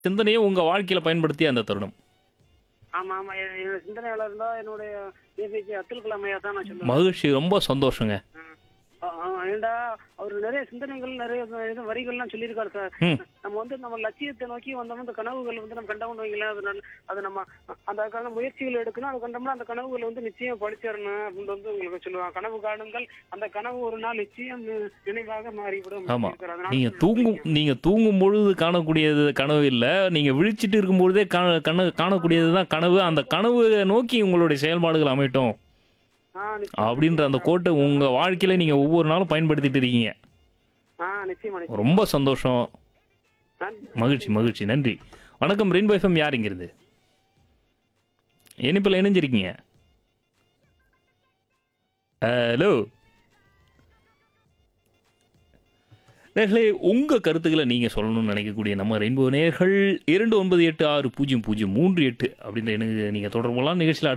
சிந்தனையை உங்க வாழ்க்கையில பயன்படுத்திய அந்த தருணம் ஆமா ஆமா என் என்னோட சிந்தனையாளர் இருந்தா என்னுடைய ஏபிஜே அப்துல் கலாம் ஐயா தான் நான் சொல்லுவேன் மகிழ்ச்சி ரொம்ப சந்தோஷங்க ஆ, ஆ, ஏன்டா அவர் நிறைய சிந்தனைகள் நிறைய இது வரிகள்லாம் சொல்லியிருக்காரு சார் ம். நம்ம வந்து நம்ம லட்சியத்தை நோக்கி வந்தோம்னா அந்த கனவுகள் வந்து நம்ம கண்டவங்க வைங்களேன் அது நல்ல- அது நம்ம அதுக்கான முயற்சிகள் எடுக்கணும் அது கண்டோம்னா அந்த கனவுகள் வந்து நிச்சயம் படிச்சிடணும் அப்படின்னு வந்து உங்களுக்கு சொல்லுவாங்க கனவு காணுங்கள் அந்த கனவு ஒரு நாள் நிச்சயம் நி- நினைவாக மாறிவிடும் ஆமா. சொல்லியிருக்காரு. அதனால நீங்க நான் தூங்கும் நீங்க தூங்கும் பொழுது காணக்கூடியது கனவு இல்ல நீங்க விழிச்சிட்டு இருக்கும் பொழுதே காண- கண்ண காணக்கூடியது தான் கனவு அந்த கனவு நோக்கி உங்களுடைய செயல்பாடுகள் அமையட்டும் ஆ, நிச்சயம். அப்படின்ற அந்த கோட்டை உங்க வாழ்க்கையில நீங்க ஒவ்வொரு நாளும் பயன்படுத்திட்டு இருக்கீங்க ஆ நிச்சயமா நிச்சயம் ரொம்ப சந்தோஷம் நன்றி. மகிழ்ச்சி மகிழ்ச்சி நன்றி வணக்கம் ரெயின்போ எஃப்எம் யாருங்கிறது இனிப்பில் இணைஞ்சிருக்கீங்க ஹலோ நேர்களே உங்க கருத்துக்களை நீங்க சொல்லணும்னு நினைக்கக்கூடிய நம்ம ரெயின்போ நேர்கள் இரண்டு ஒன்பது எட்டு ஆறு பூஜ்ஜியம் பூஜ்ஜியம் மூன்று எட்டு அப்படின்ற எனக்கு நீங்க தொடர்புலாம் நிகழ்ச்சியில்